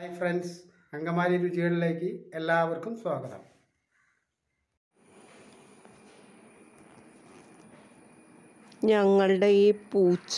hi friends Angamaly രുചികളിലേക്ക് എല്ലാവർക്കും സ്വാഗതം ഞങ്ങളുടെ ഈ പൂച്ച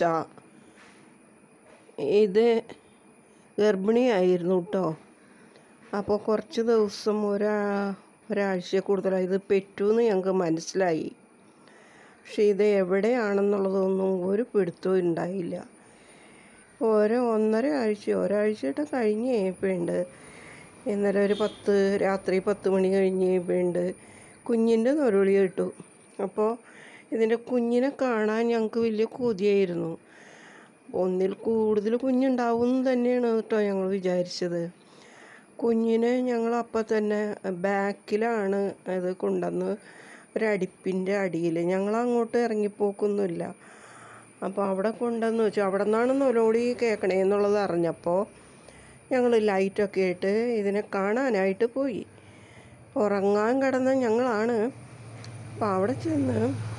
ഇത് ഗർഭിണിയായിരുന്നു കേട്ടോ അപ്പോൾ കുറച്ച് ദിവസം ഒരാ ഒരാഴ്ച കൂടുതലായി ഇത് പെറ്റൂന്ന് ഞങ്ങൾക്ക് മനസ്സിലായി പക്ഷെ ഇത് എവിടെയാണെന്നുള്ളതൊന്നും ഒരു പിടുത്തവും ഉണ്ടായില്ല ഓരോ ഒന്നര ആഴ്ച ഒരാഴ്ചയുടെ കഴിഞ്ഞ് കഴിയുമ്പോഴുണ്ട് ഇന്നലെ ഒരു പത്ത് രാത്രി പത്ത് മണി കഴിഞ്ഞ് കഴിയുമ്പോഴുണ്ട് കുഞ്ഞിൻ്റെ നൊരുളി കിട്ടു അപ്പോൾ ഇതിൻ്റെ കുഞ്ഞിനെ കാണാൻ ഞങ്ങൾക്ക് വലിയ കൊതിയായിരുന്നു ഒന്നിൽ കൂടുതൽ കുഞ്ഞുണ്ടാവും എന്ന് തന്നെയാണ് കേട്ടോ ഞങ്ങൾ വിചാരിച്ചത് കുഞ്ഞിനെ ഞങ്ങൾ അപ്പം തന്നെ ബാക്കിലാണ് ഇത് കൊണ്ടുവന്ന് ഒരടിപ്പിൻ്റെ അടിയിൽ ഞങ്ങൾ അങ്ങോട്ട് ഇറങ്ങിപ്പോക്കൊന്നുമില്ല അപ്പോൾ അവിടെ കൊണ്ടുവന്ന് വെച്ചു അവിടെ നിന്നാണ് നൊലോടി കേൾക്കണേ എന്നുള്ളത് അറിഞ്ഞപ്പോൾ ഞങ്ങൾ ലൈറ്റൊക്കെ ഇട്ട് ഇതിനെ കാണാനായിട്ട് പോയി ഉറങ്ങാൻ കിടന്ന ഞങ്ങളാണ് അപ്പോൾ അവിടെ ചെന്ന്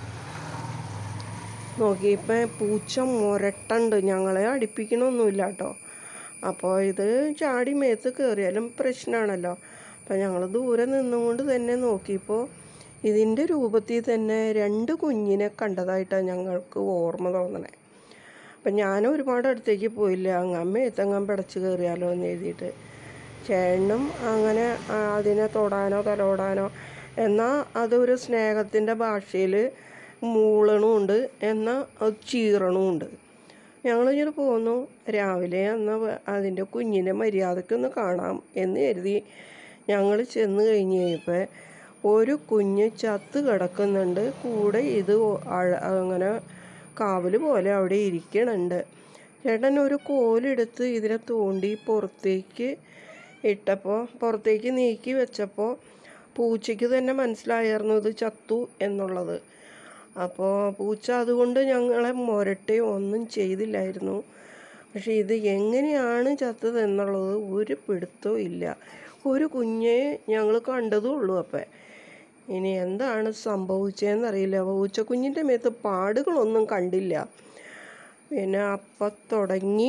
നോക്കിയപ്പോൾ പൂച്ച മുരട്ടുണ്ട് ഞങ്ങളെ അടുപ്പിക്കണമൊന്നുമില്ല കേട്ടോ അപ്പോൾ ഇത് ചാടി മേത്ത് കയറിയാലും പ്രശ്നമാണല്ലോ അപ്പോൾ ഞങ്ങൾ ദൂരെ നിന്നുകൊണ്ട് തന്നെ നോക്കിയപ്പോൾ ഇതിൻ്റെ രൂപത്തിൽ തന്നെ രണ്ട് കുഞ്ഞിനെ കണ്ടതായിട്ടാണ് ഞങ്ങൾക്ക് ഓർമ്മ തോന്നണേ അപ്പം ഞാൻ ഒരുപാട് അടുത്തേക്ക് പോയില്ല അങ്ങ് മേത്തങ്ങാൻ പിടച്ച് കയറിയാലോ എന്ന് എഴുതിയിട്ട് ചേട്ടനും അങ്ങനെ ആ, അതിനെ തൊടാനോ തലോടാനോ എന്നാൽ അതൊരു സ്നേഹത്തിൻ്റെ ഭാഷയിൽ മൂളണുമുണ്ട് എന്നാൽ അത് ചീറണുമുണ്ട് ഞങ്ങളിങ്ങനെ പോന്നു രാവിലെ എന്നാൽ അതിൻ്റെ കുഞ്ഞിനെ മര്യാദയ്ക്കൊന്ന് കാണാം എന്ന് കരുതി ഞങ്ങൾ ചെന്ന് കഴിഞ്ഞ് കഴിഞ്ഞപ്പോൾ ഒരു കുഞ്ഞ് ചത്ത് കിടക്കുന്നുണ്ട് കൂടെ ഇത് അഴ- അങ്ങനെ കാവല് പോലെ അവിടെ ഇരിക്കണുണ്ട് ചേട്ടൻ ഒരു കോലെടുത്ത് ഇതിനെ തോണ്ടി പുറത്തേക്ക് ഇട്ടപ്പോൾ പുറത്തേക്ക് നീക്കി വെച്ചപ്പോൾ പൂച്ചയ്ക്ക് തന്നെ മനസ്സിലായിരുന്നു ഇത് ചത്തു എന്നുള്ളത് അപ്പോൾ പൂച്ച അതുകൊണ്ട് ഞങ്ങളെ മുരട്ടെ ഒന്നും ചെയ്തില്ലായിരുന്നു പക്ഷെ ഇത് എങ്ങനെയാണ് ചത്തത് എന്നുള്ളത് ഒരു പിടുത്തവും ഇല്ല ഒരു കുഞ്ഞെ ഞങ്ങൾ കണ്ടതും ഉള്ളൂ അപ്പം ഇനി എന്താണ് സംഭവിച്ചതെന്നറിയില്ല പൂച്ചക്കുഞ്ഞിൻ്റെ മേത്ത് പാടുകളൊന്നും കണ്ടില്ല പിന്നെ അപ്പം തുടങ്ങി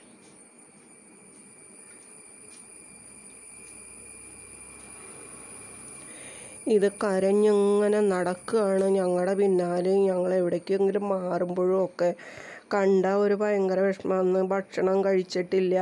ഇത് കരഞ്ഞിങ്ങനെ നടക്കുകയാണ് ഞങ്ങളുടെ പിന്നാലെ ഞങ്ങൾ എവിടേക്കെങ്കിലും മാറുമ്പോഴും ഒക്കെ കണ്ട ഒരു ഭയങ്കര വിഷമമെന്ന് ഭക്ഷണം കഴിച്ചിട്ടില്ല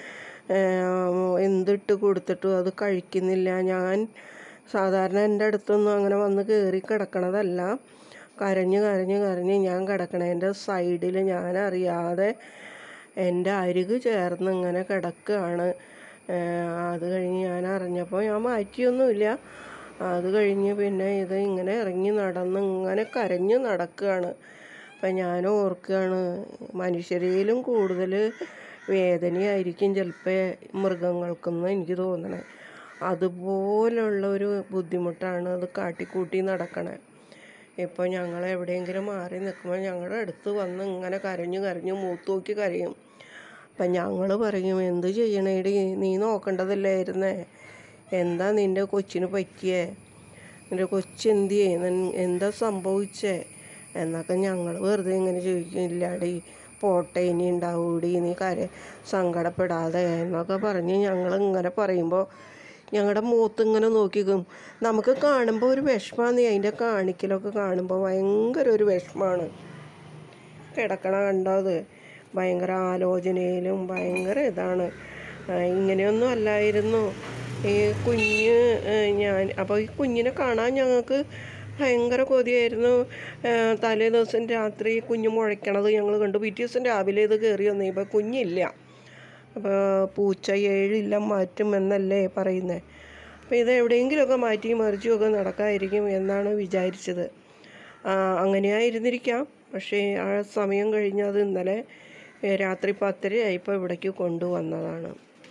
ഏഹ് എന്തിട്ട് കൊടുത്തിട്ടും അത് കഴിക്കുന്നില്ല ഞാൻ സാധാരണ എൻ്റെ അടുത്തൊന്നും അങ്ങനെ വന്ന് കയറി കിടക്കണതല്ല കരഞ്ഞ് കരഞ്ഞ് കരഞ്ഞ് ഞാൻ കിടക്കണതിൻ്റെ സൈഡിൽ ഞാൻ അറിയാതെ എൻ്റെ അരികു ചേർന്ന് ഇങ്ങനെ കിടക്കുകയാണ് ഏഹ് അത് കഴിഞ്ഞ് ഞാൻ അറിഞ്ഞപ്പോൾ ഞാൻ മാറ്റിയൊന്നുമില്ല അത് കഴിഞ്ഞ് പിന്നെ ഇത് ഇങ്ങനെ ഇറങ്ങി നടന്ന് ഇങ്ങനെ കരഞ്ഞ് നടക്കുകയാണ് അപ്പം ഞാൻ ഓർക്കുകയാണ് മനുഷ്യരിലും കൂടുതൽ വേദനയായിരിക്കും ചിലപ്പോൾ മൃഗങ്ങൾക്കെന്ന് എനിക്ക് തോന്നണേ അതുപോലുള്ള ഒരു ബുദ്ധിമുട്ടാണ് അത് കാട്ടിക്കൂട്ടി നടക്കണേ ഇപ്പോൾ ഞങ്ങൾ എവിടെയെങ്കിലും മാറി നിൽക്കുമ്പോൾ ഞങ്ങളുടെ അടുത്ത് വന്ന് ഇങ്ങനെ കരഞ്ഞു കരഞ്ഞു മൂത്ത് നോക്കി കരയും അപ്പം ഞങ്ങൾ പറയും എന്ത് ചെയ്യണേടി നീ നോക്കേണ്ടതല്ലായിരുന്നേ എന്താ നിൻ്റെ കൊച്ചിന് പറ്റിയേ നിൻ്റെ കൊച്ചെന്തിയേ നിൻ- എന്താ സംഭവിച്ചേ എന്നൊക്കെ ഞങ്ങൾ വെറുതെ ഇങ്ങനെ ചോദിക്കും ഇല്ലാടി പോട്ടെ ഇനി ഉണ്ടാവൂടി നീ കര സങ്കടപ്പെടാതെ എന്നൊക്കെ പറഞ്ഞ് ഞങ്ങൾ ഇങ്ങനെ പറയുമ്പോൾ ഞങ്ങളുടെ മുഖത്ത് ഇങ്ങനെ നോക്കിക്കും നമുക്ക് കാണുമ്പോൾ ഒരു വിഷമാണ് അതിൻ്റെ കാണിക്കലൊക്കെ കാണുമ്പോൾ ഭയങ്കര ഒരു വിഷമാണ് കിടക്കണ കണ്ടോ അത് ഭയങ്കര ആലോചനയിലും ഭയങ്കര ഇതാണ് ആ, ഇങ്ങനെയൊന്നും അല്ലായിരുന്നു ഈ കുഞ്ഞ് ഏ, ഞാൻ അപ്പോൾ ഈ കുഞ്ഞിനെ കാണാൻ ഞങ്ങൾക്ക് ഭയങ്കര കൊതിയായിരുന്നു ഏ, തലേ ദിവസം രാത്രി കുഞ്ഞ് മുഴയ്ക്കണത് ഞങ്ങൾ കണ്ടു പിറ്റേ ദിവസം രാവിലെ ഇത് കയറി വന്നു ഇപ്പോൾ കുഞ്ഞില്ല അപ്പോൾ പൂച്ച ഏഴില്ല മാറ്റും എന്നല്ലേ പറയുന്നത് അപ്പോൾ ഇത് എവിടെയെങ്കിലുമൊക്കെ മാറ്റി മറിച്ചുമൊക്കെ നടക്കാതിരിക്കും എന്നാണ് വിചാരിച്ചത് ആ, അങ്ങനെയായിരുന്നിരിക്കാം പക്ഷേ ആ സമയം കഴിഞ്ഞ് അത് ഇന്നലെ ഏ, രാത്രി പത്തരയായപ്പോൾ ഇവിടേക്ക് കൊണ്ടുവന്നതാണ്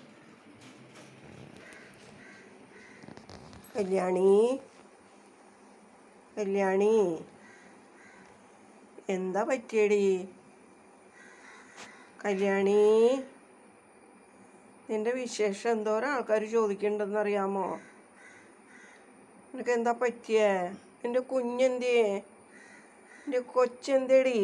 കല്യാണി കല്യാണി എന്താ പറ്റിയടി കല്യാണി നിന്റെ വിശേഷം എന്തോരം ആൾക്കാർ ചോദിക്കണ്ടെന്ന് അറിയാമോ നിനക്ക് എന്താ പറ്റിയേ നിന്റെ കുഞ്ഞെന്തിയേ നിന്റെ കൊച്ചെന്തേടി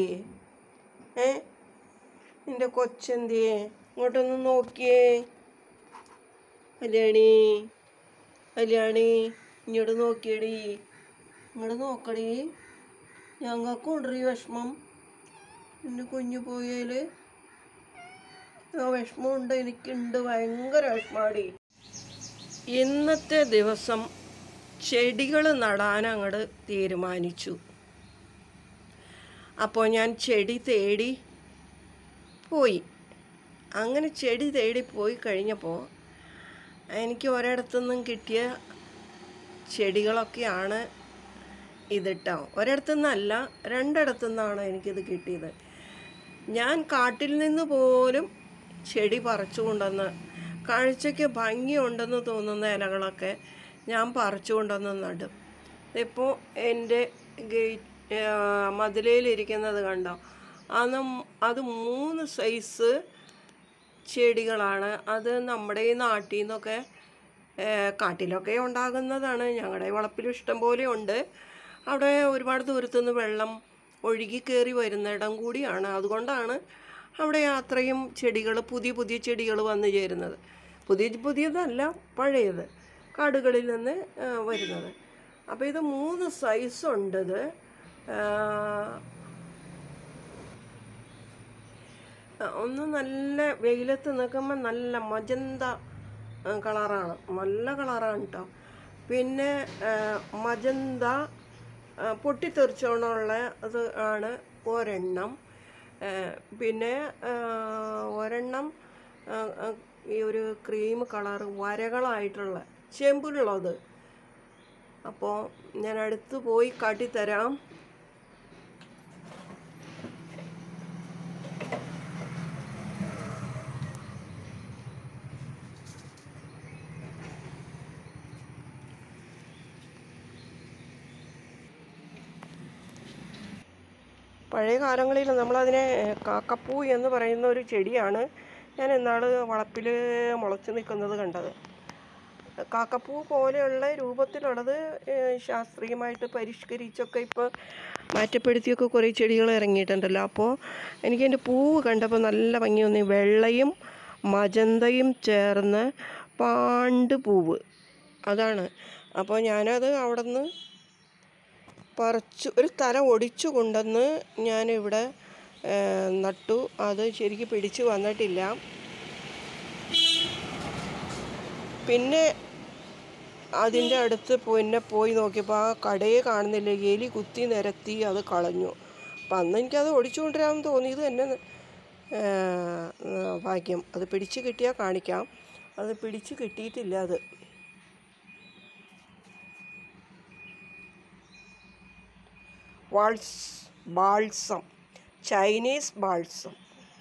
ഏ നിന്റെ കൊച്ചെന്തിയേ ഇങ്ങോട്ടൊന്ന് നോക്കിയേ കല്യാണി കല്യാണി ഇങ്ങോട്ട് നോക്കിയടി ഇങ്ങോട്ട് നോക്കടി ഞങ്ങൾക്കും ഉണ്ടീ വിഷമം എൻ്റെ കുഞ്ഞു പോയാൽ ആ വിഷമമുണ്ട് എനിക്കുണ്ട് ഭയങ്കര വിഷമാടി ഇന്നത്തെ ദിവസം ചെടികൾ നടാൻ അങ്ങോട്ട് തീരുമാനിച്ചു അപ്പോൾ ഞാൻ ചെടി തേടി പോയി അങ്ങനെ ചെടി തേടി പോയി കഴിഞ്ഞപ്പോൾ എനിക്ക് ഒരിടത്തുനിന്നും കിട്ടിയ ചെടികളൊക്കെയാണ് ഇതിട്ടോ ഒരിടത്തുനിന്നല്ല രണ്ടിടത്തുനിന്നാണ് എനിക്കിത് കിട്ടിയത് ഞാൻ കാട്ടിൽ നിന്ന് പോലും ചെടി പറിച്ചു കൊണ്ടുവന്ന് കാഴ്ചയ്ക്ക് ഭംഗിയുണ്ടെന്ന് തോന്നുന്ന ഇലകളൊക്കെ ഞാൻ പറിച്ചു കൊണ്ടുവന്ന് നടും ഇപ്പോൾ എൻ്റെ ഗേറ്റ് മതിലയിലിരിക്കുന്നത് കണ്ടോ അത് അത് മൂന്ന് സൈസ് ചെടികളാണ് അത് നമ്മുടെ ഈ നാട്ടിൽ നിന്നൊക്കെ ഏഹ്, കാട്ടിലൊക്കെ ഉണ്ടാകുന്നതാണ് ഞങ്ങളുടെ വളപ്പിലും ഇഷ്ടം പോലെ ഉണ്ട് അവിടെ ഒരുപാട് ദൂരത്തുനിന്ന് വെള്ളം ഒഴുകി കയറി വരുന്നിടം കൂടിയാണ് അതുകൊണ്ടാണ് അവിടെ അത്രയും ചെടികൾ പുതിയ പുതിയ ചെടികൾ വന്നു ചേരുന്നത് പുതിയ പുതിയതല്ല പഴയത് കാടുകളിൽ നിന്ന് ആ, വരുന്നത് അപ്പോൾ ഇത് മൂന്ന് സൈസ് ഉണ്ട് ഇത് ആ, ഒന്ന് നല്ല വെയിലത്ത് നിൽക്കുമ്പോൾ നല്ല മജന്ത ആ, കളറാണ് നല്ല കളറാണ് കേട്ടോ പിന്നെ ആ, മജന്ത ആ, പൊട്ടിത്തെറിച്ചോണമുള്ള അത് ആണ് ഒരെണ്ണം ആ, പിന്നെ ആ, ഒരെണ്ണം ആ, ആ, ഈ ഒരു ക്രീം കളർ വരകളായിട്ടുള്ള ചെമ്പുള്ളത് അപ്പോൾ ഞാൻ അടുത്ത് പോയി കാട്ടിത്തരാം പഴയ കാലങ്ങളിൽ നമ്മളതിനെ കാക്കപ്പൂ എന്ന് പറയുന്ന ഒരു ചെടിയാണ് ഞാൻ ഇന്നാൾ വളപ്പിൽ മുളച്ച് നിൽക്കുന്നത് കണ്ടത് കാക്കപ്പൂ പോലെയുള്ള രൂപത്തിലുള്ളത് ഏഹ്, ശാസ്ത്രീയമായിട്ട് പരിഷ്കരിച്ചൊക്കെ ഇപ്പോൾ മാറ്റപ്പെടുത്തിയൊക്കെ കുറേ ചെടികൾ ഇറങ്ങിയിട്ടുണ്ടല്ലോ അപ്പോൾ എനിക്ക് എൻ്റെ പൂവ് കണ്ടപ്പോൾ നല്ല ഭംഗി തോന്നി വെള്ളയും മജന്തയും ചേർന്ന് പാണ്ട് പൂവ് അതാണ് അപ്പോൾ ഞാനത് അവിടെ നിന്ന് പറിച്ചു ഒരു തല ഒടിച്ചു കൊണ്ടുവന്ന് ഞാനിവിടെ ഏഹ്, നട്ടു അത് ശരിക്കും പിടിച്ചു വന്നിട്ടില്ല പിന്നെ അതിൻ്റെ അടുത്ത് പിന്നെ പോയി നോക്കിയപ്പോൾ ആ കടയെ കാണുന്നില്ല എലി കുത്തി നിരത്തി അത് കളഞ്ഞു അപ്പം അന്ന് എനിക്കത് ഒടിച്ചു കൊണ്ടുവരാമെന്ന് തോന്നിയത് തന്നെ ഏഹ്, ഭാഗ്യം അത് പിടിച്ച് കിട്ടിയാൽ കാണിക്കാം അത് പിടിച്ച് കിട്ടിയിട്ടില്ല അത് വാൾസ് ബാൾസം ചൈനീസ് ബാൾസം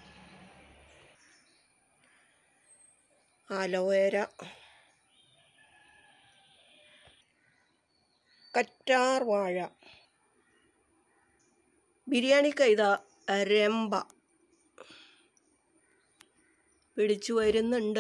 അലോവേര കറ്റാർ വാഴ ബിരിയാണി കൈത രമ്പ പിടിച്ചു വരുന്നുണ്ട്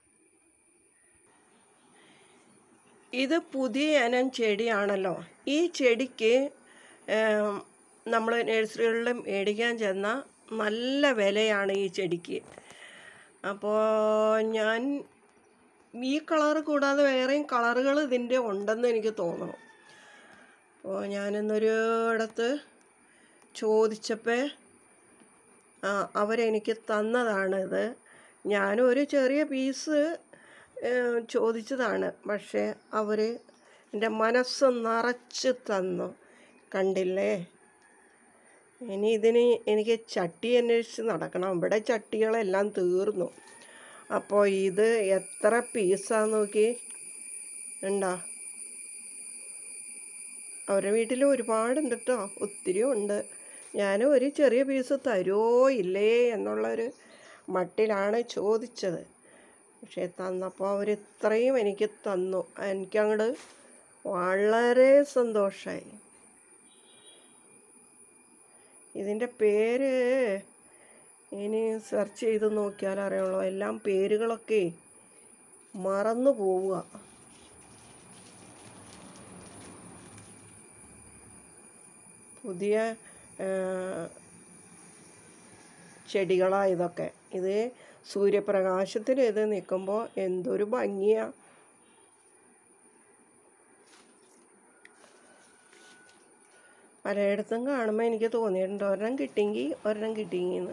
ഇത് പുതിയ ഇനം ചെടിയാണല്ലോ ഈ ചെടിക്ക് നമ്മൾ നഴ്സറികളിൽ മേടിക്കാൻ ചെന്നാൽ നല്ല വിലയാണ് ഈ ചെടിക്ക് അപ്പോൾ ഞാൻ ഈ കളറ് കൂടാതെ വേറെയും കളറുകൾ ഇതിൻ്റെ ഉണ്ടെന്ന് എനിക്ക് തോന്നുന്നു അപ്പോൾ ഞാനിന്നൊരു ഇടത്ത് ചോദിച്ചപ്പോൾ ആ അവരെനിക്ക് തന്നതാണിത് ഞാനൊരു ചെറിയ പീസ് ഏഹ്, ചോദിച്ചതാണ് പക്ഷേ അവർ എൻ്റെ മനസ്സ് നിറച്ച് തന്നു കണ്ടില്ലേ ഇനി ഇതിന് എനിക്ക് ചട്ടി അന്വേഷിച്ച് നടക്കണം ഇവിടെ ചട്ടികളെല്ലാം തീർന്നു അപ്പോൾ ഇത് എത്ര പീസാന്ന് നോക്കി ഉണ്ടോ അവരുടെ വീട്ടിൽ ഒരുപാടുണ്ട് കേട്ടോ ഒത്തിരി ഉണ്ട് ഞാൻ ഒരു ചെറിയ പീസ് തരുമോ ഇല്ലേ എന്നുള്ളൊരു മട്ടിലാണ് ചോദിച്ചത് പക്ഷേ തന്നപ്പോൾ അവർ ഇത്രയും എനിക്ക് തന്നു എനിക്കങ്ങോട്ട് വളരെ സന്തോഷമായി ഇതിൻ്റെ പേര് ഇനി സെർച്ച് ചെയ്ത് നോക്കിയാൽ അറിയുള്ളൂ എല്ലാം പേരുകളൊക്കെ മറന്നു പോവുക പുതിയ ചെടികളാണ് ഇതൊക്കെ ഇത് സൂര്യപ്രകാശത്തിൽ ഇത് നിൽക്കുമ്പോൾ എന്തൊരു ഭംഗിയാണ് പലയിടത്തും കാണുമ്പോൾ എനിക്ക് തോന്നിയിട്ടുണ്ട് ഒരെണ്ണം കിട്ടിയെങ്കിൽ ഒരെണ്ണം കിട്ടിയെങ്കിന്ന്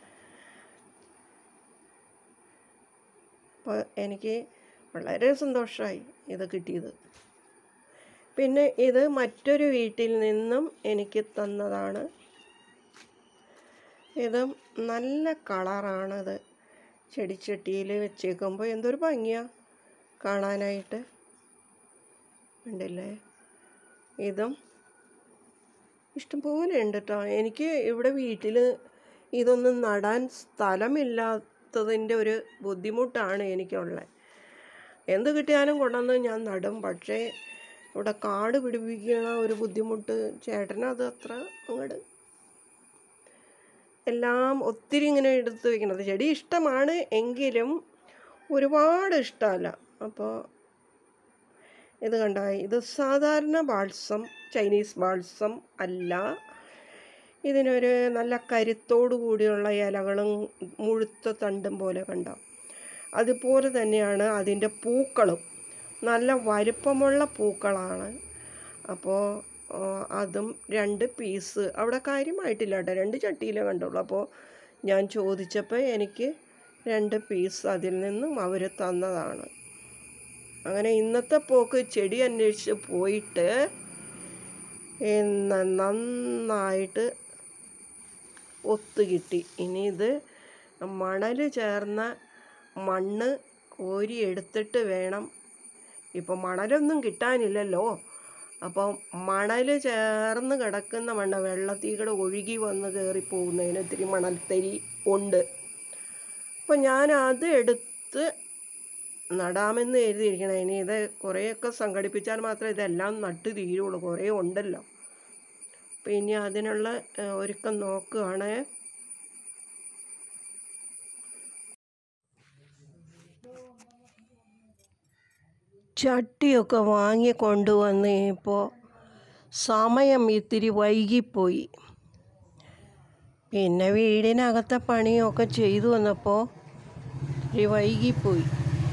അപ്പോൾ എനിക്ക് വളരെ സന്തോഷമായി ഇത് കിട്ടിയത് പിന്നെ ഇത് മറ്റൊരു വീട്ടിൽ നിന്നും എനിക്ക് തന്നതാണ് ഇത് നല്ല കളറാണത് ചെടിച്ചട്ടിയിൽ വെച്ചേക്കുമ്പോൾ എന്തൊരു ഭംഗിയാണ് കാണാനായിട്ട് ഉണ്ടല്ലേ ഇതും ഇഷ്ടംപോലെ ഉണ്ട് കേട്ടോ എനിക്ക് ഇവിടെ വീട്ടിൽ ഇതൊന്നും നടാൻ സ്ഥലമില്ലാത്തതിൻ്റെ ഒരു ബുദ്ധിമുട്ടാണ് എനിക്കുള്ളത് എന്ത് കിട്ടിയാലും കൊണ്ടുവന്ന് ഞാൻ നടും പക്ഷേ ഇവിടെ കാട് പിടിപ്പിക്കണ ഒരു ബുദ്ധിമുട്ട് ചേട്ടനത് അത്ര അങ്ങോട്ട് എല്ലാം ഒത്തിരി ഇങ്ങനെ എടുത്ത് വെക്കണത് ചെടി ഇഷ്ടമാണ് എങ്കിലും ഒരുപാട് ഇഷ്ടമല്ല അപ്പോൾ ഇത് കണ്ട ഇത് സാധാരണ ബാൾസം ചൈനീസ് ബാൾസം അല്ല ഇതിനൊരു നല്ല കരുത്തോടു കൂടിയുള്ള ഇലകളും മുഴുത്ത തണ്ടും പോലെ കണ്ട അതുപോലെ തന്നെയാണ് അതിൻ്റെ പൂക്കളും നല്ല വലിപ്പമുള്ള പൂക്കളാണ് അപ്പോൾ ആ, അതും രണ്ട് പീസ് അവിടെ കാര്യമായിട്ടില്ല കേട്ടോ രണ്ട് ചട്ടിയിലേ കണ്ടുള്ളൂ അപ്പോൾ ഞാൻ ചോദിച്ചപ്പോൾ എനിക്ക് രണ്ട് പീസ് അതിൽ നിന്നും അവർ തന്നതാണ് അങ്ങനെ ഇന്നത്തെ പോക്ക് ചെടി അന്വേഷിച്ച് പോയിട്ട് ഇന്ന് നന്നായിട്ട് ഒത്തു കിട്ടി ഇനി ഇത് മണൽ ചേർന്ന മണ്ണ് കോരി എടുത്തിട്ട് വേണം ഇപ്പം മണലൊന്നും കിട്ടാനില്ലല്ലോ അപ്പോൾ മണൽ ചേർന്ന് കിടക്കുന്ന മണ്ണ് വെള്ളത്തീകൂടെ ഒഴുകി വന്ന് കയറി പോകുന്നതിന് ഇത്തിരി മണൽത്തരി ഉണ്ട് അപ്പോൾ ഞാൻ അത് എടുത്ത് നടാമെന്ന് എഴുതിയിരിക്കണം ഇനി ഇത് കുറേയൊക്കെ സംഘടിപ്പിച്ചാൽ മാത്രമേ ഇതെല്ലാം നട്ട് തീരുള്ളൂ കുറേ ഉണ്ടല്ലോ അപ്പോൾ ഇനി അതിനുള്ള ഏഹ്, ഒരുക്കം നോക്കുകയാണ് ചട്ടിയൊക്കെ വാങ്ങി കൊണ്ടുവന്ന് ഇപ്പോൾ സമയം ഇത്തിരി വൈകിപ്പോയി പിന്നെ വീടിനകത്തെ പണിയൊക്കെ ചെയ്തു വന്നപ്പോൾ ഇത്തിരി വൈകിപ്പോയി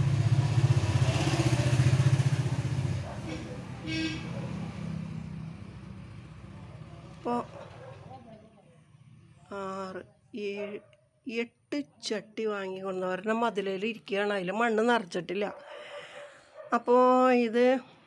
ഇപ്പോൾ ആറ് ഏഴ് എട്ട് ചട്ടി വാങ്ങിക്കൊണ്ട് ഒരെണ്ണം മതിലേൽ ഇരിക്കുകയാണ് അതിൽ മണ്ണ് നിറച്ചിട്ടില്ല അപ്പോൾ ഇത്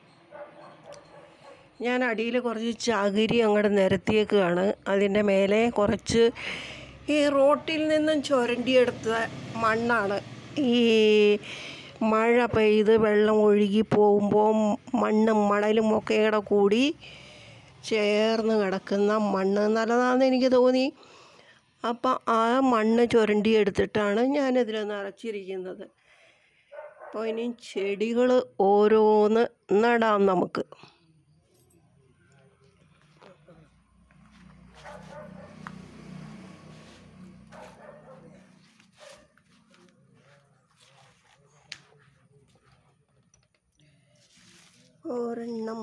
ഞാൻ അടിയിൽ കുറച്ച് ചകിരി അങ്ങോട്ട് നിരത്തിയേക്കുകയാണ് അതിൻ്റെ മേലെ കുറച്ച് ഈ റോട്ടിൽ നിന്നും ചുരണ്ടിയെടുത്ത മണ്ണാണ് ഈ മഴ പെയ്ത് വെള്ളം ഒഴുകി പോകുമ്പോൾ മണ്ണും മണലും ഒക്കെ കൂടെ കൂടി ചേർന്ന് കിടക്കുന്ന മണ്ണ് നല്ലതാണെന്ന് എനിക്ക് തോന്നി അപ്പം ആ മണ്ണ് ചുരണ്ടിയെടുത്തിട്ടാണ് ഞാനിതിൽ നിറച്ചിരിക്കുന്നത് അപ്പോൾ ഇനി ചെടികൾ ഓരോന്ന് നടാം നമുക്ക് ഒരെണ്ണം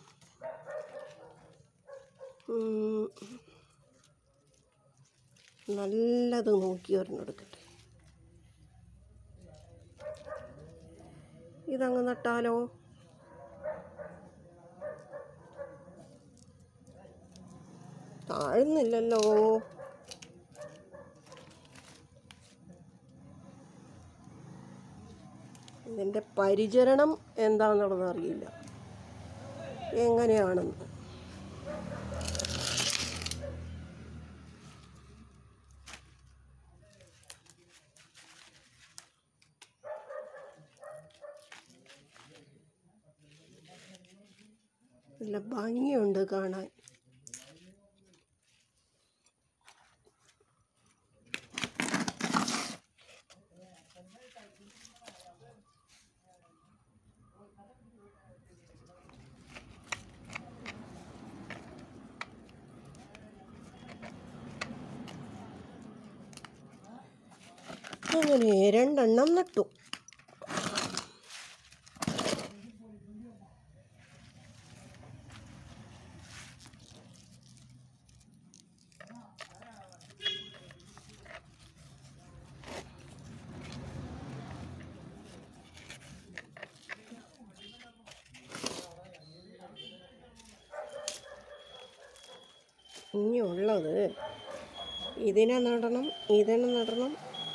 ഉം, നല്ലത് നോക്കി ഒരെണ്ണം എടുക്കട്ടെ ഇതങ്ങ് നട്ടാലോ താഴ്ന്നില്ലല്ലോ ഇതിൻ്റെ പരിചരണം എന്താണെന്നുള്ളത് അറിയില്ല എങ്ങനെയാണെന്ന് നല്ല ഭംഗിയുണ്ട് കാണാൻ അങ്ങനെ രണ്ടെണ്ണം നട്ടു ഇനിയുള്ളത് ഇതിനെ നടണം ഇതിനെ നടണം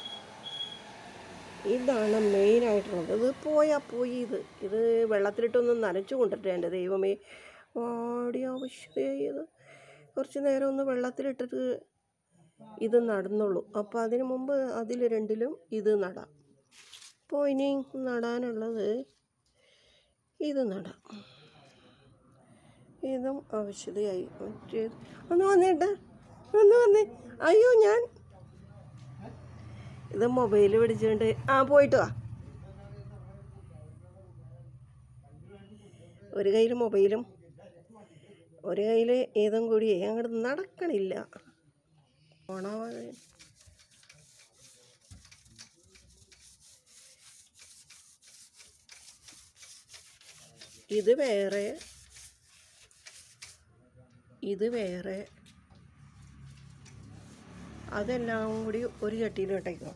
ഇതാണ് മെയിനായിട്ടുള്ളത് ഇത് പോയാൽ പോയി ഇത് ഇത് വെള്ളത്തിലിട്ടൊന്ന് നനച്ചു കൊണ്ടിട്ട് എൻ്റെ ദൈവമേ വാടി ആവശ്യമായി ഇത് കുറച്ച് നേരം ഒന്ന് വെള്ളത്തിലിട്ടിട്ട് ഇത് നടന്നുള്ളൂ അപ്പോൾ അതിന് മുമ്പ് അതിൽ രണ്ടിലും ഇത് നടാം അപ്പോൾ ഇനി നടാനുള്ളത് ഇത് നടാം ഇതും ആവശ്യതയായി മറ്റേ ഒന്ന് വന്നേട്ടാ ഒന്ന് വന്നേ അയ്യോ ഞാൻ ഇത് മൊബൈൽ പിടിച്ചുകൊണ്ട് ആ പോയിട്ട് വാ ഒരു കയ്യിൽ മൊബൈലും ഒരു കയ്യിൽ ഏതും കൂടി അങ്ങോട്ട് നടക്കണില്ല ഓണാവാതെ ഇത് വേറെ ഇത് വേറെ അതെല്ലാം കൂടി ഒരു ചട്ടിയിൽ ഇട്ടേക്കോ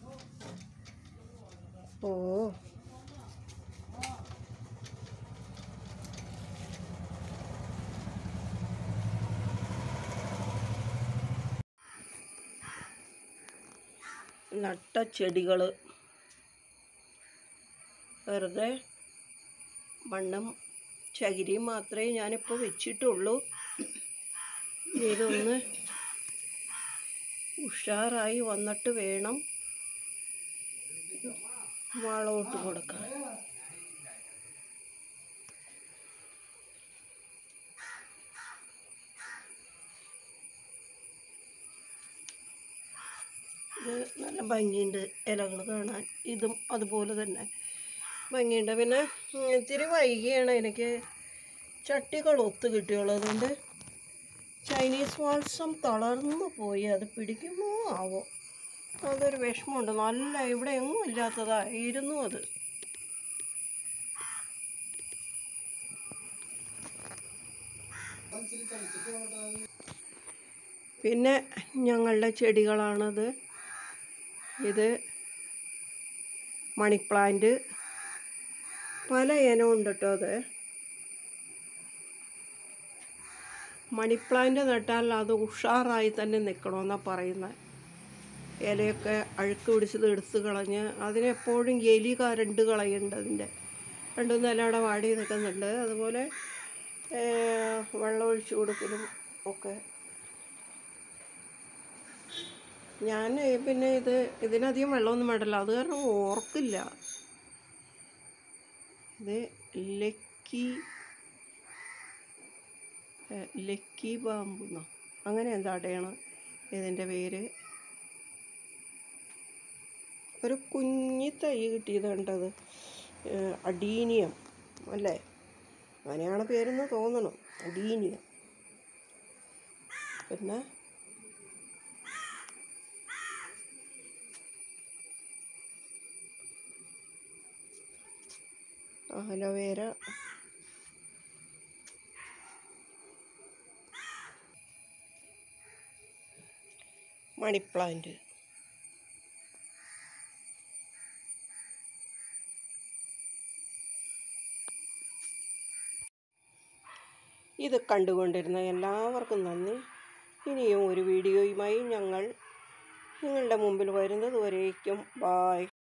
ഓ നട്ട ചെടികൾ വെറുതെ മണ്ണും ചകിരിയും മാത്രമേ ഞാനിപ്പോൾ വെച്ചിട്ടുള്ളൂ ഇനി ഇതൊന്ന് ഉഷാറായി വന്നിട്ട് വേണം വളമിട്ട് കൊടുക്കാൻ ഇത് നല്ല ഭംഗിയുണ്ട് ഇലകൾ കാണാൻ ഇതും അതുപോലെ തന്നെ ഭംഗിയുണ്ട് പിന്നെ ഉം, ഇത്തിരി വൈകിയാണ് എനിക്ക് ചട്ടികൾ ഒത്തു കിട്ടിയുള്ളൂ അതുകൊണ്ട് ചൈനീസ് വാൾസം തളർന്നു പോയി അത് പിടിക്കുമോ ആവോ അതൊരു വിഷമമുണ്ട് നല്ല ഇവിടെ എങ്ങും ഇല്ലാത്തതായിരുന്നു അത് പിന്നെ ഞങ്ങളുടെ ചെടികളാണത് ഇത് മണി പ്ലാന്റ് പല ഇനം ഉണ്ട് കേട്ടോ അത് മണി പ്ലാന്റ് നട്ടാൽ അത് ഉഷാറായി തന്നെ നിൽക്കണമെന്നാണ് പറയുന്നത് ഇലയൊക്കെ അഴുക്ക് പിടിച്ചത് എടുത്ത് കളഞ്ഞ് അതിനെപ്പോഴും എലി കരണ്ട് കളയുന്നുണ്ട് അതിൻ്റെ രണ്ടും നില അവിടെ വാടി നിൽക്കുന്നുണ്ട് അതുപോലെ ഏർ, വെള്ളം ഒഴിച്ചു കൊടുക്കലും ഒക്കെ ഞാൻ പിന്നെ ഇത് ഇതിനധികം വെള്ളമൊന്നും വേണ്ടല്ലോ അത് കാരണം ഓർക്കില്ല ഇത് ലക്കി ഏ, ലക്കി ബാമ്പുന്നോ അങ്ങനെ എന്താടെയാണ് ഇതിൻ്റെ പേര് ഒരു കുഞ്ഞി തൈ കിട്ടിയത് കണ്ടത് ഏ, അഡീനിയം അല്ലേ അങ്ങനെയാണ് പേരെന്ന് തോന്നണം അഡീനിയം പിന്നെ അലോവേര മണി പ്ലാന്റ് ഇത് കണ്ടുകൊണ്ടിരുന്ന എല്ലാവർക്കും നന്ദി ഇനിയും ഒരു വീഡിയോയുമായി ഞങ്ങൾ നിങ്ങളുടെ മുമ്പിൽ വരുന്നത് വരേക്കും ബായ്